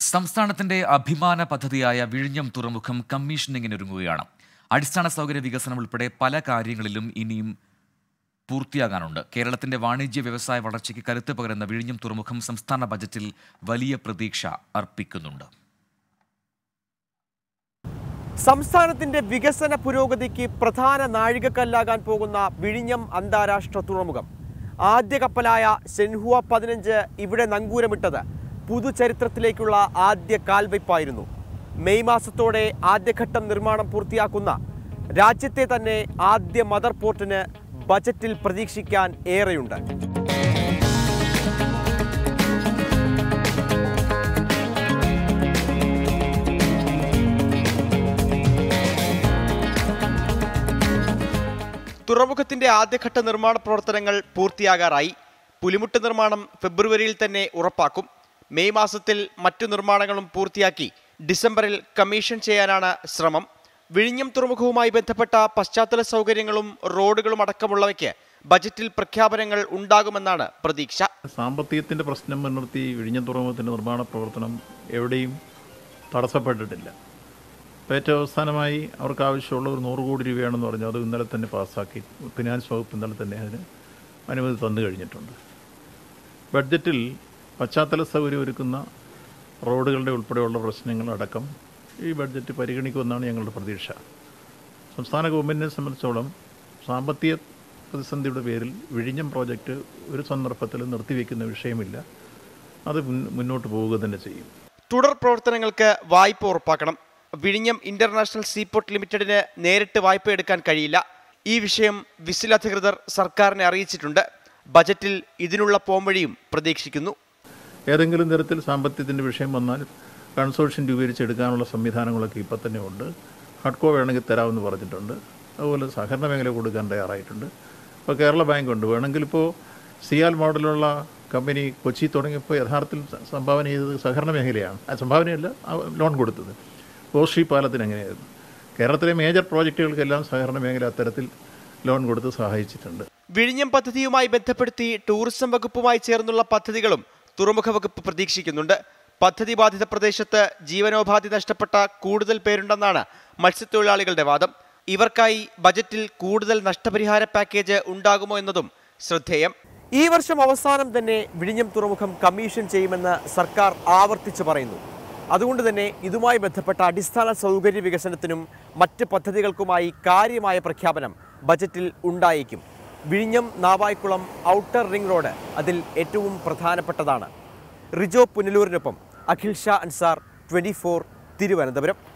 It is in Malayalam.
സംസ്ഥാനത്തിന്റെ അഭിമാന പദ്ധതിയായ വിഴിഞ്ഞം തുറമുഖം കമ്മീഷനിങ്ങിനൊരുങ്ങുകയാണ് അടിസ്ഥാന സൗകര്യ വികസനം ഉൾപ്പെടെ പല കാര്യങ്ങളിലും ഇനിയും പൂർത്തിയാകാനുണ്ട് കേരളത്തിന്റെ വാണിജ്യ വ്യവസായ വളർച്ചയ്ക്ക് കരുത്ത് പകരുന്ന വിഴിഞ്ഞം തുറമുഖം സംസ്ഥാന ബജറ്റിൽ വലിയ പ്രതീക്ഷ അർപ്പിക്കുന്നുണ്ട് സംസ്ഥാനത്തിന്റെ വികസന പുരോഗതിക്ക് പ്രധാന നാഴികക്കല്ലാകാൻ പോകുന്ന വിഴിഞ്ഞം അന്താരാഷ്ട്ര തുറമുഖം ആദ്യ കപ്പലായ സെൻഹുവ പതിനഞ്ച് ഇവിടെ നങ്കൂരമിട്ടത് പുതുചരിത്രത്തിലേക്കുള്ള ആദ്യ കാൽവയ്പായിരുന്നു മെയ് മാസത്തോടെ ആദ്യഘട്ടം നിർമ്മാണം പൂർത്തിയാക്കുന്ന രാജ്യത്തെ തന്നെ ആദ്യ മദർ പോർട്ടിന് ബജറ്റിൽ പ്രതീക്ഷിക്കാൻ ഏറെയുണ്ട് തുറമുഖത്തിന്റെ ആദ്യഘട്ട നിർമ്മാണ പ്രവർത്തനങ്ങൾ പൂർത്തിയാകാറായി പുലിമുട്ട് നിർമ്മാണം ഫെബ്രുവരിയിൽ തന്നെ ഉറപ്പാക്കും മെയ് മാസത്തിൽ മറ്റു നിർമ്മാണങ്ങളും പൂർത്തിയാക്കി ഡിസംബറിൽ കമ്മീഷൻ ചെയ്യാനാണ് ശ്രമം വിഴിഞ്ഞം തുറമുഖവുമായി ബന്ധപ്പെട്ട പശ്ചാത്തല സൗകര്യങ്ങളും റോഡുകളും അടക്കമുള്ളവയ്ക്ക് ബജറ്റിൽ പ്രഖ്യാപനങ്ങൾ ഉണ്ടാകുമെന്നാണ് പ്രതീക്ഷ സാമ്പത്തികത്തിൻ്റെ പ്രശ്നം മുൻനിർത്തി വിഴിഞ്ഞം തുറമുഖത്തിൻ്റെ നിർമ്മാണ പ്രവർത്തനം എവിടെയും തടസ്സപ്പെട്ടിട്ടില്ല ഇപ്പോൾ ഏറ്റവും അവസാനമായി അവർക്ക് ആവശ്യമുള്ള ഒരു നൂറ് കോടി രൂപയാണെന്ന് പറഞ്ഞു അത് ഇന്നലെ തന്നെ പാസ്സാക്കി ഫിനാൻസ് വകുപ്പ് ഇന്നലെ തന്നെ അതിന് അനുമതി തന്നു കഴിഞ്ഞിട്ടുണ്ട് ബഡ്ജറ്റിൽ പശ്ചാത്തല സൗകര്യം ഒരുക്കുന്ന റോഡുകളുടെ ഉൾപ്പെടെയുള്ള പ്രശ്നങ്ങളടക്കം ഈ ബഡ്ജറ്റ് പരിഗണിക്കുമെന്നാണ് ഞങ്ങളുടെ പ്രതീക്ഷ സംസ്ഥാന ഗവൺമെൻറ്റിനെ സംബന്ധിച്ചോളം സാമ്പത്തിക പ്രതിസന്ധിയുടെ പേരിൽ വിഴിഞ്ഞം പ്രോജക്റ്റ് ഒരു സന്ദർഭത്തിലും നിർത്തിവെക്കുന്ന വിഷയമില്ല അത് മുൻ- മുന്നോട്ട് പോവുക തന്നെ ചെയ്യും തുടർ പ്രവർത്തനങ്ങൾക്ക് വായ്പ ഉറപ്പാക്കണം വിഴിഞ്ഞം ഇന്റർനാഷണൽ സീപോർട്ട് ലിമിറ്റഡിന് നേരിട്ട് വായ്പ എടുക്കാൻ കഴിയില്ല ഈ വിഷയം വിസിൽ അധികൃതർ സർക്കാരിനെ അറിയിച്ചിട്ടുണ്ട് ബജറ്റിൽ ഇതിനുള്ള പോംവഴിയും പ്രതീക്ഷിക്കുന്നു ഏതെങ്കിലും തരത്തിൽ സാമ്പത്തികത്തിൻ്റെ വിഷയം വന്നാൽ കൺസോർഷ്യം രൂപീകരിച്ചെടുക്കാനുള്ള സംവിധാനങ്ങളൊക്കെ ഇപ്പം തന്നെ ഉണ്ട് ഹഡ്കോ വേണമെങ്കിൽ തരാമെന്ന് പറഞ്ഞിട്ടുണ്ട് അതുപോലെ സഹകരണ മേഖല കൊടുക്കാൻ തയ്യാറായിട്ടുണ്ട് ഇപ്പോൾ കേരള ബാങ്ക് ഉണ്ട് വേണമെങ്കിൽ ഇപ്പോൾ സിയാൽ മോഡലുള്ള കമ്പനി കൊച്ചി തുടങ്ങിയപ്പോൾ യഥാർത്ഥത്തിൽ സ- സംഭാവന ചെയ്തത് സഹകരണ മേഖലയാണ് ആ സംഭാവനയല്ല ആ ലോൺ കൊടുത്തത് ഗോശ്രീ പാലത്തിന് എങ്ങനെയായിരുന്നു കേരളത്തിലെ മേജർ പ്രോജക്റ്റുകൾക്കെല്ലാം സഹകരണ മേഖല അത്തരത്തിൽ ലോൺ കൊടുത്ത് സഹായിച്ചിട്ടുണ്ട് വിഴിഞ്ഞം പദ്ധതിയുമായി ബന്ധപ്പെടുത്തി ടൂറിസം വകുപ്പുമായി ചേർന്നുള്ള പദ്ധതികളും തുറമുഖ വകുപ്പ് പ്രതീക്ഷിക്കുന്നുണ്ട് പദ്ധതി ബാധിത പ്രദേശത്ത് ജീവനോപാധി നഷ്ടപ്പെട്ട കൂടുതൽ പേരുണ്ടെന്നാണ് മത്സ്യത്തൊഴിലാളികളുടെ വാദം ഇവർക്കായി ബജറ്റിൽ കൂടുതൽ നഷ്ടപരിഹാര പാക്കേജ് ഉണ്ടാകുമോ എന്നതും ശ്രദ്ധേയം ഈ വർഷം അവസാനം തന്നെ വിഴിഞ്ഞം തുറമുഖം കമ്മീഷൻ ചെയ്യുമെന്ന് സർക്കാർ ആവർത്തിച്ചു പറയുന്നു അതുകൊണ്ട് തന്നെ ഇതുമായി ബന്ധപ്പെട്ട അടിസ്ഥാന സൗകര്യ വികസനത്തിനും മറ്റ് പദ്ധതികൾക്കുമായി കാര്യമായ പ്രഖ്യാപനം ബജറ്റിൽ ഉണ്ടായേക്കും വിഴിഞ്ഞം നാവായിക്കുളം ഔട്ടർ റിംഗ് റോഡ് അതിൽ ഏറ്റവും പ്രധാനപ്പെട്ടതാണ് റിജോ പുനലൂരിനൊപ്പം അഖിൽ ഷാ അൻസാർ ട്വൻറ്റി തിരുവനന്തപുരം